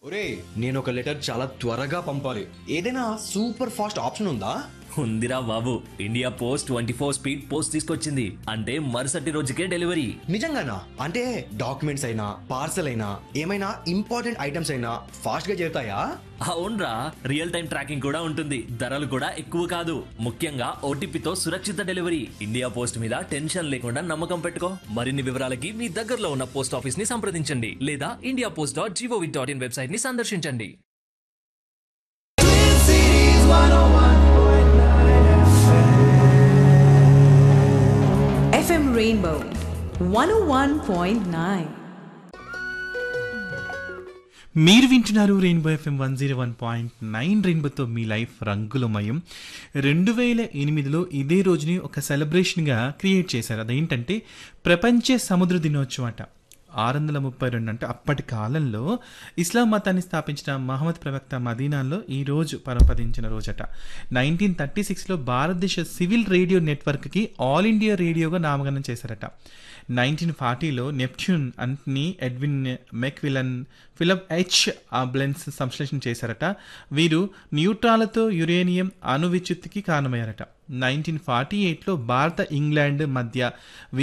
ఒరే నేను ఒక లెటర్ చాలా త్వరగా పంపాలి ఏదైనా సూపర్ ఫాస్ట్ ఆప్షన్ ఉందా ఉందిరా బాబు India post twenty four speed post తీసుకొచ్చింది అంటే మరుసటి రోజుకే డెలివరీ నిజంగానా అంటే డాక్యుమెంట్స్ అయినా పార్సల్ అయినా ఏమైనా ఇంపార్టెంట్ ఐటమ్స్ అయినా ఫాస్ట్ గా చేరుతాయా అవునరా రియల్ టైం ట్రాకింగ్ కూడా ఉంటుంది ధరలు కూడా ఎక్కువ కాదు ముఖ్యంగా ఓటీపీతో సురక్షిత డెలివరీ ఇండియా పోస్ట్ మీద టెన్షన్ లేకుండా నమ్మకం పెట్టుకో మరిన్ని వివరాలకి మీ దగ్గరలో ఉన్న పోస్ట్ ఆఫీస్ ని సంప్రదించండి లేదా India post dot GOV dot in website ని సందర్శించండి FM Rainbow 101.9. మీరు వింటున్నారు rainbow FM one zero one point nine రెయిన్బోతో మీ లైఫ్ రంగులమయం రెండు వేల ఎనిమిదిలో ఇదే రోజుని ఒక సెలబ్రేషన్గా క్రియేట్ చేశారు అదేంటంటే ప్రపంచ సముద్ర దినోత్సవం అట ఆరు వందల ముప్పై రెండు అంటే అప్పటి కాలంలో ఇస్లాం మతాన్ని స్థాపించిన మహమ్మద్ ప్రవక్త మదీనాలో ఈ రోజు పరపదించిన రోజట నైన్టీన్ థర్టీ సిక్స్లో భారతదేశ సివిల్ రేడియో నెట్వర్క్కి ఆల్ ఇండియా రేడియోగా నామకరణం చేశారట నైన్టీన్ ఫార్టీలో నెప్ట్యూన్ అంట్ని ఎడ్విన్ మెక్విలన్ ఫిలప్ హెచ్ ఆబ్లెన్స్ సంశ్లేషణ చేశారట వీరు న్యూట్రాలతో యురేనియం అణు విచ్యుత్తికి కారణమయ్యారట నైన్టీన్ ఫార్టీ ఎయిట్లో భారత ఇంగ్లాండ్ మధ్య